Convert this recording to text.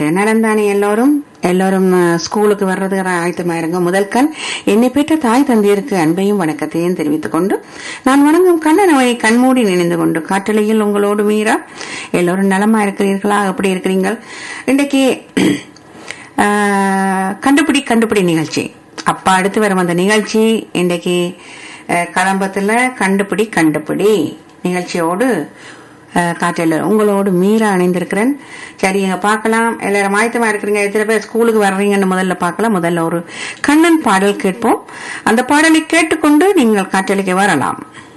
right நடந்தானே எல்லோரும் எல்லோரும் அஹ், ஸ்கூலுக்கு வர்றது ஆயத்தமா இருங்க முதல் கண் என்னை பெற்ற தாய் தந்தையருக்கு அன்பையும் வணக்கத்தையும் தெரிவித்துக் கொண்டு நான் வணங்கும் கண்ணனவை கண்மூடி நினைந்து கொண்டு காற்றலையில் உங்களோடு மீறா எல்லோரும் நலமா இருக்கிறீர்களா எப்படி இருக்கிறீங்க இன்றைக்கு அஹ், கண்டுபிடி கண்டுபிடி நிகழ்ச்சி அப்பா அடுத்து வரும் அந்த நிகழ்ச்சி இன்றைக்கு அஹ், கதம்பத்துல கண்டுபிடி கண்டுபிடி நிகழ்ச்சியோடு அஹ், காற்றில் உங்களோடு மீறா அணைந்திருக்கிறேன் சரி எங்க பார்க்கலாம் எல்லாரும் ஆயத்தமா இருக்கிறீங்க எத்தனை பேர் ஸ்கூலுக்கு வர்றீங்கன்னு முதல்ல பார்க்கலாம் முதல்ல ஒரு கண்ணன் பாடல் கேட்போம் அந்த பாடலை கேட்டுக்கொண்டு நீங்கள் காற்றலுக்கு வரலாம்